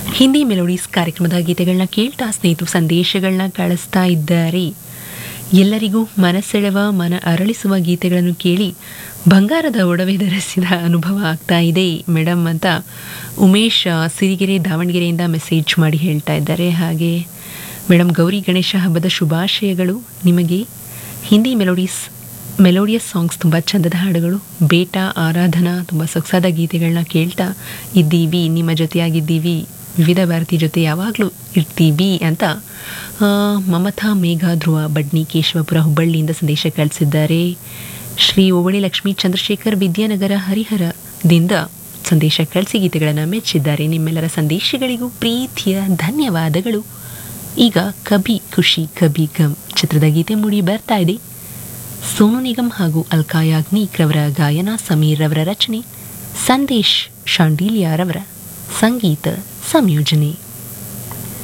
Hindi melodies ಕಾರ್ಯಕ್ರಮದ ಗೀತೆಗಳನ್ನ ಕೇಳ್ತಾ ಸ್ನೇಹಿತರು ಸಂದೇಶಗಳನ್ನ ಕಳಿಸ್ತಾ ಇದ್ದಾರೆ ಎಲ್ಲರಿಗೂ ಮನಸೆಳೆವ ಮನ ಅರಳಿಸುವ ಗೀತೆಗಳನ್ನು ಕೇಳಿ ಬಂಗಾರದ ಒಡವೆ ಧರಿಸಿದ ಅನುಭವ ಆಗ್ತಾ ಇದೆ ಮೇಡಮ್ ಅಂತ ಉಮೇಶ್ ಆ, ಸಿರಿಗೆರೆ ದಾವಣಗೆರೆಯಿಂದ ಮೆಸೇಜ್ ಮಾಡಿ ಹೇಳ್ತಾ ಇದ್ದಾರೆ ಹಾಗೆ ಮೇಡಮ್ ಗೌರಿ ಗಣೇಶ ಹಬ್ಬದ ಶುಭಾಶಯಗಳು ನಿಮಗೆ ಹಿಂದಿ ಮೆಲೋಡೀಸ್ ಮೆಲೋಡಿಯಸ್ ಸಾಂಗ್ಸ್ ತುಂಬ ಚಂದದ ಹಾಡುಗಳು ಬೇಟಾ ಆರಾಧನಾ ತುಂಬ ಸೊಗಸಾದ ಗೀತೆಗಳನ್ನ ಕೇಳ್ತಾ ಇದ್ದೀವಿ ನಿಮ್ಮ ಜೊತೆಯಾಗಿದ್ದೀವಿ ವಿವಿಧ ಭಾರತಿ ಜೊತೆ ಯಾವಾಗಲೂ ಇರ್ತೀವಿ ಅಂತ ಆ, ಮಮತಾ ಮೇಘ ಧ್ರುವ ಬಡ್ನಿ ಕೇಶವಪುರ ಹುಬ್ಬಳ್ಳಿಯಿಂದ ಸಂದೇಶ ಕಳಿಸಿದ್ದಾರೆ ಶ್ರೀ ಓವಳಿ ಲಕ್ಷ್ಮೀ ಚಂದ್ರಶೇಖರ್ ವಿದ್ಯಾನಗರ ಹರಿಹರದಿಂದ ಸಂದೇಶ ಕಳಿಸಿ ಗೀತೆಗಳನ್ನು ಮೆಚ್ಚಿದ್ದಾರೆ ನಿಮ್ಮೆಲ್ಲರ ಸಂದೇಶಗಳಿಗೂ ಪ್ರೀತಿಯ ಧನ್ಯವಾದಗಳು ಈಗ ಕಬಿ ಖುಷಿ ಕಬಿ ಗಮ್ ಚಿತ್ರದ ಗೀತೆ ಮೂಡಿ ಬರ್ತಾ ಇದೆ ಸೋನು ನಿಗಮ್ ಹಾಗೂ ಅಲ್ಕಾ ಯಾಗ್ನಿಕ್ ರವರ ಗಾಯನ ಸಮೀರ್ ರವರ ರಚನೆ ಸಂದೇಶ್ ಶಾಂಡಿಲಿಯಾರವರ ಸಂಗೀತ ಸಂಯೋಜನೆ